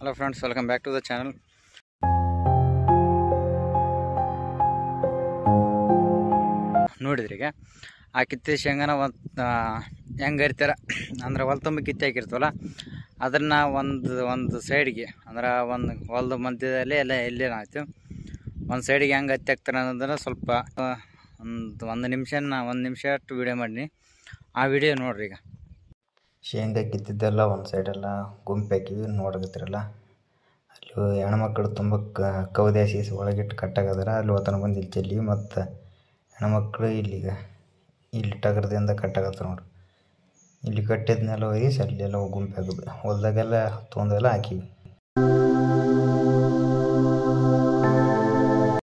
hello friends welcome back to the channel ನೋಡಿದ್ರಿ ಈಗ ಆ ಕಿತ್ತೆ ಶೇಂಗಾನ ಒಂದು ಹೆಂಗೆ ಹರಿತಾರ ಅಂದ್ರೆ ಹೊಲ ತುಂಬ ಕಿತ್ತೆ ಹಾಕಿರ್ತೀವಲ್ಲ ಅದನ್ನು ಒಂದು ಒಂದು ಸೈಡ್ಗೆ ಅಂದ್ರೆ ಒಂದು ಹೊಲದ ಮಧ್ಯದಲ್ಲಿ ಎಲ್ಲ ಎಲ್ಲೇ ಆಯ್ತು ಒಂದು ಸೈಡಿಗೆ ಹೆಂಗೆ ಹತ್ತಿ ಹಾಕ್ತಾರೆ ಅನ್ನೋದನ್ನು ಸ್ವಲ್ಪ ಒಂದು ಒಂದು ನಿಮಿಷ ನಾ ಒಂದು ನಿಮಿಷ ಅಷ್ಟು ವೀಡಿಯೋ ಮಾಡೀನಿ ಆ ವಿಡಿಯೋ ನೋಡ್ರಿ ಈಗ ಶೇಂಗಾ ಕಿತ್ತಿದ್ದೆಲ್ಲ ಒಂದು ಸೈಡೆಲ್ಲ ಗುಂಪು ಹಾಕಿವಿ ನೋಡಕತ್ತಿರಲ್ಲ ಅಲ್ಲಿ ಹೆಣ್ಮಕ್ಳು ತುಂಬ ಕೌದೆ ಸೀಸಿ ಒಳಗಿಟ್ಟು ಕಟ್ಟಾಗದಾರ ಅಲ್ಲಿ ಒತನ ಬಂದು ಇಲ್ಲಿ ಚೆಲ್ಲಿ ಮತ್ತು ಹೆಣ್ಮಕ್ಳು ಇಲ್ಲಿಗ ಇಲ್ಲಿ ಟಗರದಿಂದ ಕಟ್ಟಾಗತ್ತಾರ ನೋಡ್ರಿ ಇಲ್ಲಿ ಕಟ್ಟಿದ್ನೆಲ್ಲ ಒಯ್ದು ಅಲ್ಲೆಲ್ಲ ಗುಂಪು ಹಾಕಿದ್ವಿ ಹೊಲ್ದಾಗೆಲ್ಲ ತೊಗೊಂಡೆಲ್ಲ ಹಾಕಿವಿ